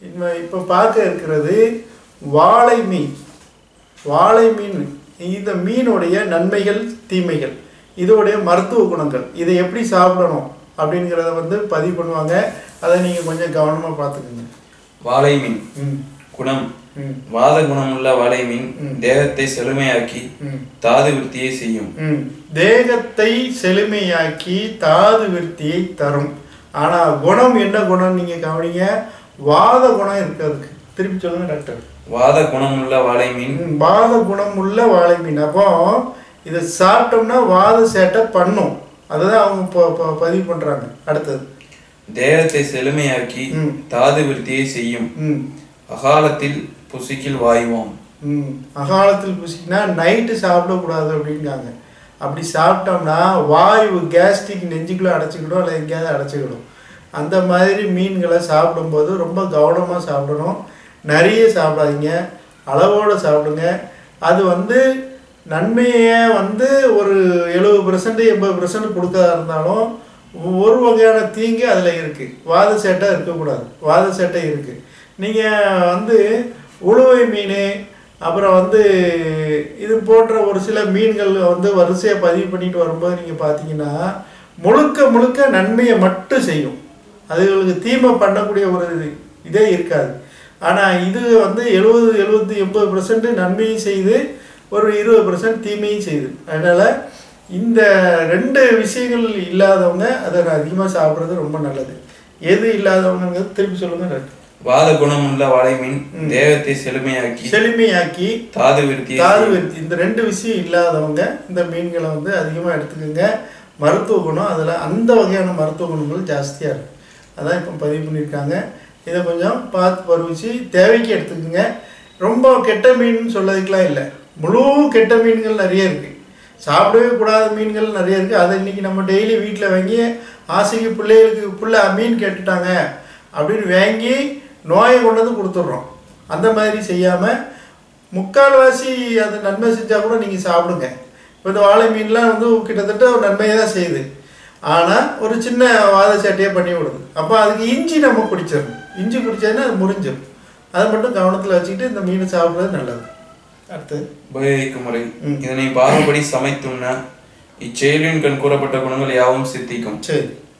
இப்போ இப்போ பார்க்க இருக்கிறது வாழை மீன் வாழை மீன் இந்த மீனுடைய நன்மைகள் தீமைகள் இதோடைய மருத்துவ குணங்கள் இதை எப்படி சாப்பிடணும் அப்படிங்கிறத வந்து பதிவு பண்ணுவாங்க அதை நீங்கள் கொஞ்சம் கவனமாக பார்த்துக்குங்க வாழை மீன் ம் குணம் ம் வாத குணமுள்ள வாழை மீன் ம். தேகத்தை செழுமையாக்கி ம் தாது விருத்தியை செய்யும் ம். தேகத்தை செழுமையாக்கி தாது விருத்தியை தரும் ஆனால் குணம் என்ன குணம் நீங்கள் கவனிங்க வாத குணம் இருக்கு அதுக்கு திருப்பி சொல்லுங்க டாக்டர் வாத குணமுள்ள வாழை மீன் ம், வாத குணம் உள்ள வாழை மீன் அப்போ இதை சாப்பிட்டோம்னா வாத சேட்டை பண்ணும் அதுதான் அவங்க ப- ப- பதிவு பண்ணுறாங்க அடுத்தது தேகத்தை செழுமையாக்கி ம். தாது விருத்தியை செய்யும் ம் அகாலத்தில் புசிக்கில் வாயுவாம் ம் அகாலத்தில் புசிக்கினா நைட்டு சாப்பிடக்கூடாது அப்படிங்காங்க அப்படி சாப்பிட்டோம்னா வாயு கேஸ்ட்ரிக் நெஞ்சுக்குள்ளே அடைச்சிக்கிடும் இல்லை எங்கேயாவது அடைச்சிக்கிடும் அந்த மாதிரி மீன்களை சாப்பிடும்போது ரொம்ப கவனமாக சாப்பிடணும் நிறைய சாப்பிடாதீங்க அளவோடு சாப்பிடுங்க அது வந்து நன்மையை வந்து ஒரு எழுபது பர்சன்ட் எண்பது பர்சன்ட் கொடுக்கறதா இருந்தாலும் ஒரு வகையான தீங்கு அதில் இருக்குது வாத சேட்டை இருக்கக்கூடாது வாத சேட்டை இருக்குது நீங்கள் வந்து உழுவை மீன் அப்புறம் வந்து இது போன்ற ஒரு சில மீன்கள் வந்து வரிசையாக பதிவு பண்ணிட்டு வரும்போது நீங்கள் பார்த்தீங்கன்னா முழுக்க முழுக்க நன்மையை மட்டும் செய்யும் அதுகளுக்கு தீமை பண்ணக்கூடிய ஒரு இதே இருக்காது ஆனால் இது வந்து எழுபது எழுபத்தி எண்பது பர்சன்ட் நன்மையும் செய்து ஒரு இருபது பர்சன்ட் தீமையும் செய்யுது அதனால் இந்த ரெண்டு விஷயங்கள் இல்லாதவங்க அதை அதிகமாக சாப்பிட்றது ரொம்ப நல்லது எது இல்லாதவங்கிறது திருப்பி சொல்லுங்க டாக்டர் வாத குணமுள்ள வாழை மீன் தேகத்தை செழுமையாக்கி செழுமையாக்கி தாது விருத்தியை தாது செய்யும். விருத்தி இந்த ரெண்டு விஷயம் இல்லாதவங்க இந்த மீன்களை வந்து அதிகமாக எடுத்துக்கோங்க மருத்துவ குணம் அதில் அந்த வகையான மருத்துவ குணங்கள் ஜாஸ்தியாக இருக்கு அதான் இப்போ பதிவு பண்ணியிருக்காங்க இதை கொஞ்சம் பார்த்து பருவிச்சு தேவைக்கு எடுத்துக்கோங்க ரொம்ப கெட்ட மீன் சொல்லதுக்கெலாம் இல்லை முழு கெட்ட மீன்கள் நிறைய இருக்குது சாப்பிடவே கூடாத மீன்கள் நிறைய இருக்குது அதை இன்றைக்கி நம்ம டெய்லி வீட்டில் வாங்கி ஆசைக்கு பிள்ளைகளுக்கு புள்ள மீன் கேட்டுட்டாங்க அப்படின்னு வாங்கி நோயை கொண்டு வந்து கொடுத்துட்றோம் அந்த மாதிரி செய்யாமல் முக்கால்வாசி அது நன்மை செஞ்சால் கூட நீங்கள் சாப்பிடுங்க இப்போ இந்த வாழை மீன்லாம் வந்து கிட்டத்தட்ட ஒரு நன்மையை தான் செய்யுது ஆனால் ஒரு சின்ன வாத சேட்டையை பண்ணி விடுது அப்போ அதுக்கு இஞ்சி நம்ம குடிச்சிடணும் இஞ்சி குடிச்சதுன்னா அது முறிஞ்சிடும் அதை மட்டும் கவனத்தில் வச்சுக்கிட்டு இந்த மீனை சாப்பிட்றது நல்லது அடுத்தது உபயோகிக்கும் முறை ம். இதனை பாகுபடி சமைத்துண்ண இச்செயலின் கண் கூறப்பட்ட குணங்கள் யாவும் சித்திக்கும் சரி